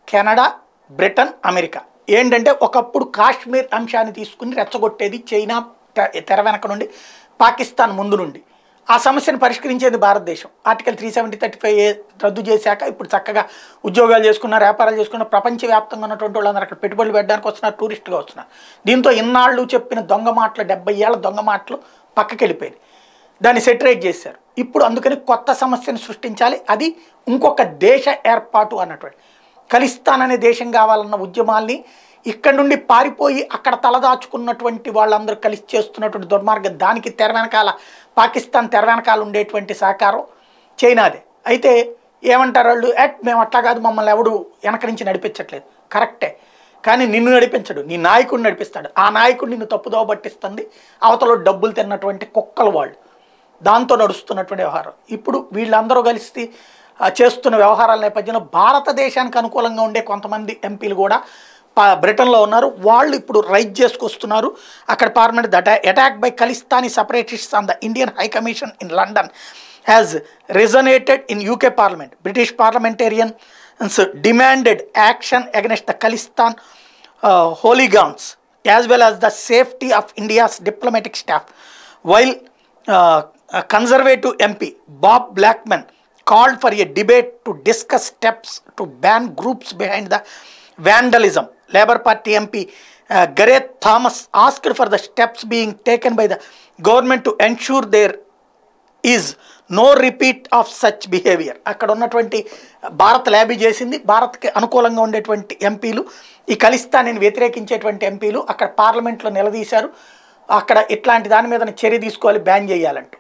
Canada Britain America ఏంటంటే ఒకప్పుడు కాశ్మీర్ అంశాన్ని తీసుకుని రెచ్చగొట్టేది చైనా తె- తెర వెనక నుండి పాకిస్తాన్ ముందు నుండి ఆ సమస్యను పరిష్కరించేది భారతదేశం article three seventy thirty five A రద్దు చేశాక ఇప్పుడు చక్కగా ఉద్యోగాలు చేసుకున్నారు వ్యాపారాలు చేసుకున్నారు ప్రపంచవ్యాప్తంగా ఉన్నటువంటి వాళ్ళందరూ అక్కడ పెట్టుబడులు పెట్టడానికి వస్తున్నారు టూరిస్టుగా వస్తున్నారు దీంతో ఇన్నాళ్ళు చెప్పిన దొంగ మాటలు డెబ్బై ఏళ్ళ దొంగ మాటలు పక్కకి వెళ్ళిపోయింది దాన్ని సెటరేట్ చేశారు ఇప్పుడు అందుకని కొత్త సమస్యను సృష్టించాలి అది ఇంకొక దేశ ఏర్పాటు అన్నటువంటి ఖలిస్తాన్ అనే దేశం కావాలన్న ఉద్యమాల్ని ఇక్కడ నుండి పారిపోయి అక్కడ తలదాచుకున్నటువంటి వాళ్ళందరూ కలిసి చేస్తున్నటువంటి దుర్మార్గం దానికి తెర వెనకాల పాకిస్తాన్ తెర వెనకాల ఉండేటువంటి సహకారం చైనాదే అయితే ఏమంటారు వాళ్ళు ఎట్ మేము అట్లా కాదు మమ్మల్ని ఎవడు వెనక నుంచి నడిపించట్లేదు కరెక్టే కానీ నిన్ను నడిపించడు నీ నాయకుడిని నడిపిస్తాడు ఆ నాయకుడు నిన్ను తప్పుదోవ పట్టిస్తుంది అవతల డబ్బులు తిన్నటువంటి కుక్కలు వాళ్ళు దాంతో నడుస్తున్నటువంటి వ్యవహారం ఇప్పుడు వీళ్ళందరూ కలిసి ఆ, చేస్తున్న వ్యవహారాల నేపథ్యంలో భారతదేశానికి అనుకూలంగా ఉండే కొంతమంది ఎంపీలు కూడా పా- బ్రిటన్లో ఉన్నారు వాళ్ళు ఇప్పుడు రైజ్ చేసుకొస్తున్నారు అక్కడ parliament that attack by Khalistani separatists on the Indian high commission in London has resonated in UK parliament British parliamentarians demanded action against the Khalistan hooligans as well as the safety of India's diplomatic staff while conservative MP Bob Blackman called for a debate to discuss steps to ban groups behind the vandalism. Labour Party MP uh, Gareth Thomas asked for the steps being taken by the government to ensure there is no repeat of such behaviour అక్కడ ఉన్నటువంటి Bharat lobby చేసింది భారత్కి అనుకూలంగా ఉండేటువంటి ఎంపీలు ఈ ఖలిస్తానీని వ్యతిరేకించేటువంటి ఎంపీలు అక్కడ పార్లమెంట్లో నిలదీశారు అక్కడ ఇట్లాంటి దాని మీద చర్య తీసుకోవాలి బ్యాన్ చేయాలంటూ